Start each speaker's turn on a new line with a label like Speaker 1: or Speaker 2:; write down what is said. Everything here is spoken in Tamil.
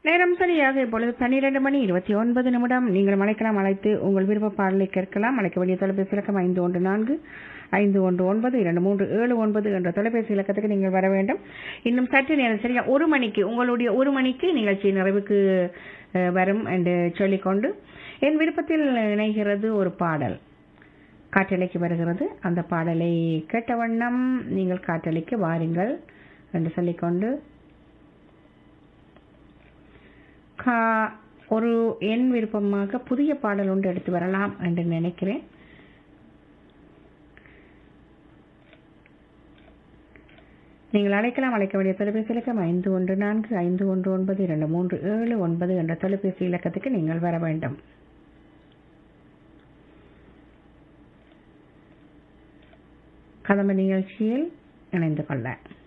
Speaker 1: நேரம் சரியாக இப்பொழுது பன்னிரண்டு மணி இருபத்தி ஒன்பது நிமிடம் நீங்கள் அழைக்கலாம் அழைத்து உங்கள் விருப்ப பாடலை கேட்கலாம் அழைக்க வேண்டிய தொலைபேசி இலக்கம் ஐந்து ஒன்று நான்கு ஐந்து ஒன்று ஒன்பது இரண்டு மூன்று ஏழு ஒன்பது என்ற தொலைபேசி இலக்கத்துக்கு நீங்கள் வர வேண்டும் இன்னும் சற்று நேரம் சரியா ஒரு மணிக்கு உங்களுடைய ஒரு மணிக்கு நிகழ்ச்சி நிறைவுக்கு அஹ், வரும் என்று சொல்லிக்கொண்டு என் விருப்பத்தில் இணைகிறது ஒரு பாடல் காற்றலைக்கு வருகிறது அந்த பாடலை கேட்ட வண்ணம் நீங்கள் காற்றலைக்கு வாருங்கள் என்று சொல்லிக்கொண்டு கா ஒரு என் விருப்பமாக புதிய பாடல் ஒன்று எடுத்து வரலாம் என்று நினைக்கிறேன் நீங்கள் அழைக்கலாம் அழைக்க வேண்டிய தொலைபேசி இலக்கம் ஐந்து ஒன்று நான்கு ஐந்து ஒன்று ஒன்பது இரண்டு மூன்று ஏழு ஒன்பது என்ற தொலைபேசி இலக்கத்துக்கு நீங்கள் வர வேண்டும் கதம்ப நிகழ்ச்சியில் இணைந்து கொள்ள